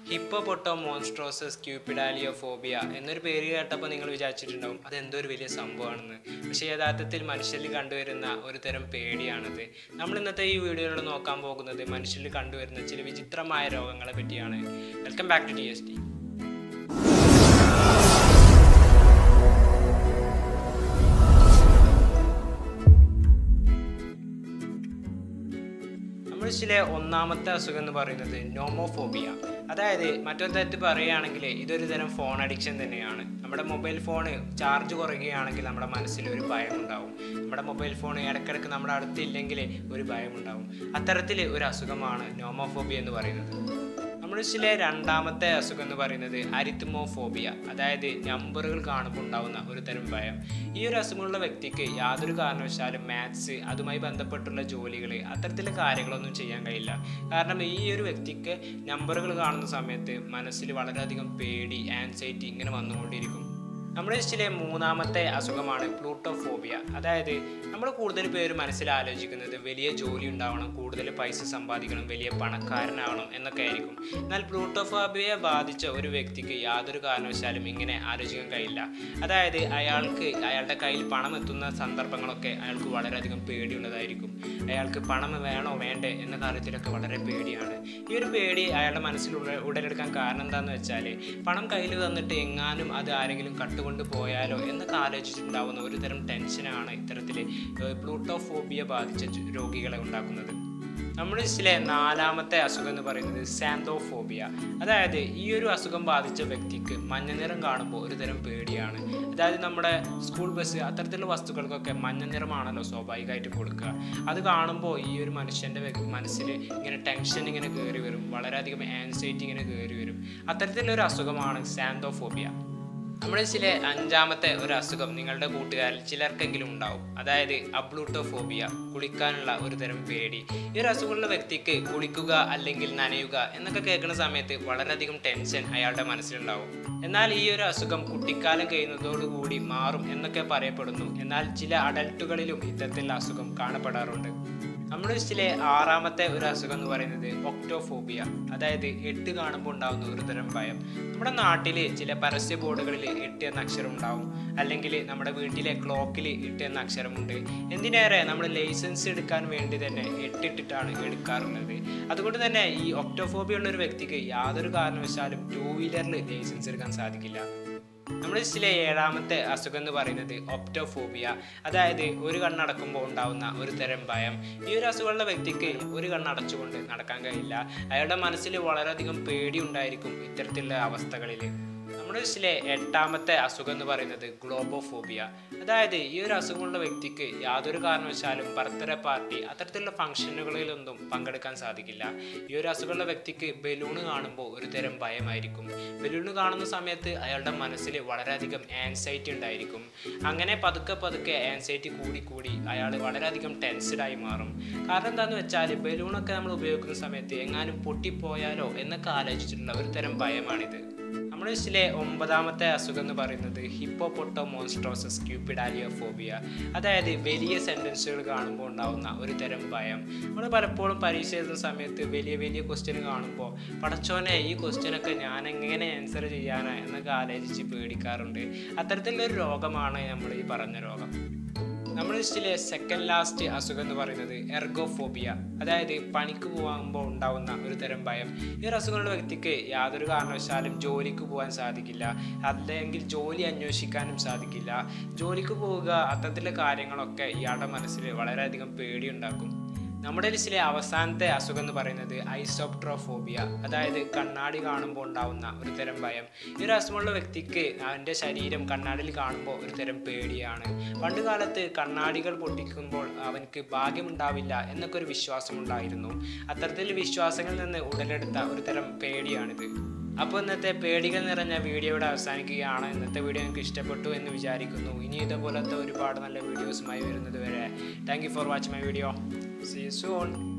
ഹിപ്പോപൊട്ടോ മോൺസ്ട്രോസസ് ക്യൂപ്പിഡാലിയോ phobia എന്നൊരു പേര് കേട്ടപ്പോൾ നിങ്ങൾ വിചാരിച്ചിട്ടുണ്ടാവും അതെന്തോ ഒരു വലിയ സംഭവമാണെന്ന് പക്ഷേ യഥാർത്ഥത്തിൽ മനുഷ്യരിൽ കണ്ടുവരുന്ന ഒരു തരം പേടിയാണത് നമ്മൾ ഇന്നത്തെ ഈ വീഡിയോയിൽ നോക്കാൻ പോകുന്നത് മനുഷ്യരിൽ കണ്ടുവരുന്ന ചില വിചിത്രമായ രോഗങ്ങളെ പറ്റിയാണ് welcome back to T S T മനുഷ്യരിലെ ഒന്നാമത്തെ അസുഖം എന്ന് പറയുന്നത് നോമോഫോബിയ അതായത് മറ്റൊരു തരത്തിൽ പറയുകയാണെങ്കിൽ ഇതൊരു തരം ഫോൺ അഡിക്ഷൻ തന്നെയാണ് നമ്മുടെ മൊബൈൽ ഫോൺ ചാർജ് കുറയുകയാണെങ്കിൽ നമ്മുടെ മനസ്സിൽ ഒരു ഭയം ഉണ്ടാവും നമ്മുടെ മൊബൈൽ ഫോൺ ഇടയ്ക്കിടയ്ക്ക് നമ്മുടെ അടുത്തില്ലെങ്കിൽ ഒരു ഭയം ഉണ്ടാവും അത്തരത്തിൽ ഒരു അസുഖമാണ് നോമോഫോബിയ എന്ന് പറയുന്നത് മനുഷ്യരിലെ രണ്ടാമത്തെ അസുഖം എന്ന് പറയുന്നത് അരിത്മോഫോബിയ അതായത് നമ്പറുകൾ കാണുമ്പോൾ ഉണ്ടാവുന്ന ഒരു തരം ഭയം ഈ ഒരു അസുഖമുള്ള വ്യക്തിക്ക് യാതൊരു കാരണവശാലും മാത്സ് അതുമായി ബന്ധപ്പെട്ടുള്ള ജോലികൾ അത്തരത്തിലുള്ള കാര്യങ്ങളൊന്നും ചെയ്യാൻ കഴിയില്ല കാരണം ഈ ഒരു വ്യക്തിക്ക് നമ്പറുകൾ കാണുന്ന സമയത്ത് മനസ്സിൽ വളരെയധികം പേടി ആൻസൈറ്റി ഇങ്ങനെ വന്നുകൊണ്ടിരിക്കും നമ്മുടെ ലിസ്റ്റിലെ മൂന്നാമത്തെ അസുഖമാണ് പ്ലൂട്ടോഫോബിയ അതായത് നമ്മൾ കൂടുതൽ പേര് മനസ്സിൽ ആലോചിക്കുന്നത് വലിയ ജോലി ഉണ്ടാവണം കൂടുതൽ പൈസ സമ്പാദിക്കണം വലിയ പണക്കാരനാവണം എന്നൊക്കെ ആയിരിക്കും എന്നാൽ പ്ലൂട്ടോഫോബിയെ ബാധിച്ച ഒരു വ്യക്തിക്ക് യാതൊരു കാരണവശാലും ഇങ്ങനെ ആലോചിക്കാൻ കഴിയില്ല അതായത് അയാൾക്ക് അയാളുടെ കയ്യിൽ പണം എത്തുന്ന സന്ദർഭങ്ങളൊക്കെ അയാൾക്ക് വളരെയധികം പേടിയുള്ളതായിരിക്കും അയാൾക്ക് പണം വേണോ വേണ്ടേ എന്ന കാര്യത്തിലൊക്കെ വളരെ പേടിയാണ് ഈ ഒരു പേടി അയാളുടെ മനസ്സിൽ ഉട- ഉടലെടുക്കാൻ കാരണം എന്താണെന്ന് വെച്ചാൽ പണം കയ്യിൽ തന്നിട്ട് എങ്ങാനും അത് ആരെങ്കിലും കട്ടുകൊണ്ട് പോയാലോ എന്നൊക്കെ ആലോചിച്ചിട്ടുണ്ടാവുന്ന ഒരു തരം ടെൻഷനാണ് ഇത്തരത്തിൽ പ്ലൂട്ടോഫോബിയ ബാധിച്ച ജ- രോഗികളെ ഉണ്ടാക്കുന്നത് നമ്മുടെ ലിസ്റ്റിലെ നാലാമത്തെ അസുഖം എന്ന് പറയുന്നത് സാന്തോഫോബിയ അതായത് ഈ ഒരു അസുഖം ബാധിച്ച വ്യക്തിക്ക് മഞ്ഞ നിറം കാണുമ്പോൾ ഒരു തരം പേടിയാണ് അതായത് നമ്മുടെ സ്കൂൾ ബസ് അത്തരത്തിലുള്ള വസ്തുക്കൾക്കൊക്കെ മഞ്ഞ നിറമാണല്ലോ സ്വാഭാവികമായിട്ട് കൊടുക്കുക അത് കാണുമ്പോൾ ഈ ഒരു മനുഷ്യൻ്റെ വ്യ- മനസ്സിൽ ഇങ്ങനെ ടെൻഷൻ ഇങ്ങനെ കയറി വരും വളരെയധികം ആൻസൈറ്റി ഇങ്ങനെ കയറി വരും അത്തരത്തിലുള്ള ഒരു അസുഖമാണ് സാന്തോഫോബിയ നമ്മുടെ ചില അഞ്ചാമത്തെ ഒരു അസുഖം നിങ്ങളുടെ കൂട്ടുകാരിൽ ചിലർക്കെങ്കിലും ഉണ്ടാവും അതായത് അബ്ലൂട്ടോഫോബിയ കുളിക്കാനുള്ള ഒരു തരം പേടി ഈ ഒരു അസുഖമുള്ള വ്യക്തിക്ക് കുളിക്കുക അല്ലെങ്കിൽ നനയുക എന്നൊക്കെ കേൾക്കുന്ന സമയത്ത് വളരെയധികം ടെൻഷൻ അയാളുടെ മനസ്സിലുണ്ടാവും എന്നാൽ ഈ ഒരു അസുഖം കുട്ടിക്കാലം കഴിയുന്നതോടുകൂടി മാറും എന്നൊക്കെ പറയപ്പെടുന്നു എന്നാൽ ചില അഡൽട്ടുകളിലും ഇത്തരത്തിലുള്ള അസുഖം കാണപ്പെടാറുണ്ട് നമ്മുടെ ലിസ്റ്റിലെ ആറാമത്തെ ഒരു അസുഖം എന്ന് പറയുന്നത് ഒക്ടോഫോബിയ അതായത് എട്ട് കാണുമ്പോൾ ഉണ്ടാകുന്ന ഒരു തരം ഭയം നമ്മുടെ നാട്ടിൽ ചില പരസ്യ ബോർഡുകളിൽ എട്ട് എന്ന അക്ഷരം ഉണ്ടാവും അല്ലെങ്കിൽ നമ്മുടെ വീട്ടിലെ ക്ലോക്കിൽ എട്ട് എന്ന അക്ഷരമുണ്ട് എന്തിനേറെ നമ്മൾ ലൈസൻസ് എടുക്കാൻ വേണ്ടി തന്നെ എട്ടിട്ടിട്ടാണ് എടുക്കാറുള്ളത് അതുകൊണ്ട് തന്നെ ഈ ഒക്ടോഫോബിയ ഉള്ള ഒരു വ്യക്തിക്ക് യാതൊരു കാരണവശാലും ടൂ വീലറിൽ ലൈസൻസ് എടുക്കാൻ സാധിക്കില്ല നമ്മുടെ ലിസ്റ്റിലെ ഏഴാമത്തെ അസുഖം എന്ന് പറയുന്നത് ഒപ്റ്റോഫോബിയ അതായത് ഒരു കണ്ണടക്കുമ്പോൾ ഉണ്ടാവുന്ന ഒരു തരം ഭയം ഈ ഒരു അസുഖമുള്ള വ്യക്തിക്ക് ഒരു കണ്ണടച്ചുകൊണ്ട് നടക്കാൻ കഴിയില്ല അയാളുടെ മനസ്സിൽ വളരെയധികം പേടി ഉണ്ടായിരിക്കും ഇത്തരത്തിലുള്ള അവസ്ഥകളിൽ നമ്മുടെ ലിസ്റ്റിലെ എട്ടാമത്തെ അസുഖം എന്ന് പറയുന്നത് ഗ്ലോബോഫോബിയ അതായത് ഈ ഒരു അസുഖമുള്ള വ്യക്തിക്ക് യാതൊരു കാരണവശാലും ബർത്ത്ഡേ പാർട്ടി അത്തരത്തിലുള്ള ഫംഗ്ഷനുകളിലൊന്നും പങ്കെടുക്കാൻ സാധിക്കില്ല ഈ ഒരു അസുഖമുള്ള വ്യക്തിക്ക് ബലൂണ് കാണുമ്പോൾ ഒരു തരം ഭയമായിരിക്കും ബലൂണ് കാണുന്ന സമയത്ത് അയാളുടെ മനസ്സിൽ വളരെയധികം ആൻസൈറ്റി ഉണ്ടായിരിക്കും അങ്ങനെ പതുക്കെ പതുക്കെ ആൻസൈറ്റി കൂടി കൂടി അയാൾ വളരെയധികം ടെൻസ്ഡായി മാറും കാരണം എന്താണെന്ന് വെച്ചാൽ ബലൂണൊക്കെ നമ്മൾ ഉപയോഗിക്കുന്ന സമയത്ത് എങ്ങാനും പൊട്ടിപ്പോയാലോ എന്നൊക്കെ ആലോചിച്ചിട്ടുള്ള ഒരു തരം ഭയമാണിത് നമ്മുടെ ലിസ്റ്റിലെ ഒമ്പതാമത്തെ അസുഖം എന്ന് പറയുന്നത് ഹിപ്പോപൊട്ടോ മോൺസ്ട്രോസസ് ക്യൂപ്പിഡാലിയോ ഫോബിയ അതായത് വലിയ സെൻറ്റൻസുകൾ കാണുമ്പോൾ ഉണ്ടാവുന്ന ഒരു തരം ഭയം നമ്മൾ പലപ്പോഴും പരീക്ഷ എഴുതുന്ന സമയത്ത് വലിയ വലിയ ക്വസ്റ്റ്യൻ കാണുമ്പോൾ പടച്ചോനെ ഈ ക്വസ്റ്റ്യനൊക്കെ ഞാൻ എങ്ങനെ ആൻസർ ചെയ്യാനാ എന്നൊക്കെ ആലോചിച്ച് പേടിക്കാറുണ്ട് അത്തരത്തിലുള്ളൊരു രോഗമാണ് നമ്മൾ ഈ പറഞ്ഞ രോഗം നമ്മുടെ ലിസ്റ്റിലെ സെക്കൻഡ് ലാസ്റ്റ് അസുഖം എന്ന് പറയുന്നത് എർഗോഫോബിയ അതായത് പണിക്ക് പോകുമ്പോൾ ഉണ്ടാവുന്ന ഒരു തരം ഭയം ഈ ഒരു അസുഖമുള്ള വ്യക്തിക്ക് യാതൊരു കാരണവശാലും ജോലിക്ക് പോകാൻ സാധിക്കില്ല അല്ലെങ്കിൽ ജോലി അന്വേഷിക്കാനും സാധിക്കില്ല ജോലിക്ക് പോവുക അത്തരത്തിലുള്ള കാര്യങ്ങളൊക്കെ ഇയാളുടെ മനസ്സിൽ വളരെയധികം പേടിയുണ്ടാക്കും നമ്മുടെ ലിസ്റ്റിലെ അവസാനത്തെ അസുഖം എന്ന് പറയുന്നത് ഐസോപ്ട്രോഫോബിയ അതായത് കണ്ണാടി കാണുമ്പോൾ ഉണ്ടാവുന്ന ഒരു തരം ഭയം ഈ ഒരു അസുഖമുള്ള വ്യക്തിക്ക് അവൻ്റെ ശരീരം കണ്ണാടിയിൽ കാണുമ്പോൾ ഒരു തരം പേടിയാണ് പണ്ട് കാലത്ത് കണ്ണാടികൾ പൊട്ടിക്കുമ്പോൾ അവനക്ക് ഭാഗ്യമുണ്ടാവില്ല എന്നൊക്കെ ഒരു വിശ്വാസമുണ്ടായിരുന്നു അത്തരത്തിൽ വിശ്വാസങ്ങളിൽ നിന്ന് ഉടലെടുത്ത ഒരു തരം പേടിയാണിത് അപ്പോൾ ഇന്നത്തെ പേടികൾ നിറഞ്ഞ വീഡിയോ ഇവിടെ അവസാനിക്കുകയാണ് ഇന്നത്തെ വീഡിയോ നിങ്ങൾക്ക് ഇഷ്ടപ്പെട്ടു എന്ന് വിചാരിക്കുന്നു ഇനി ഇതുപോലത്തെ ഒരുപാട് നല്ല വീഡിയോസുമായി വരുന്നത് വരെ thank you for watching my video see soon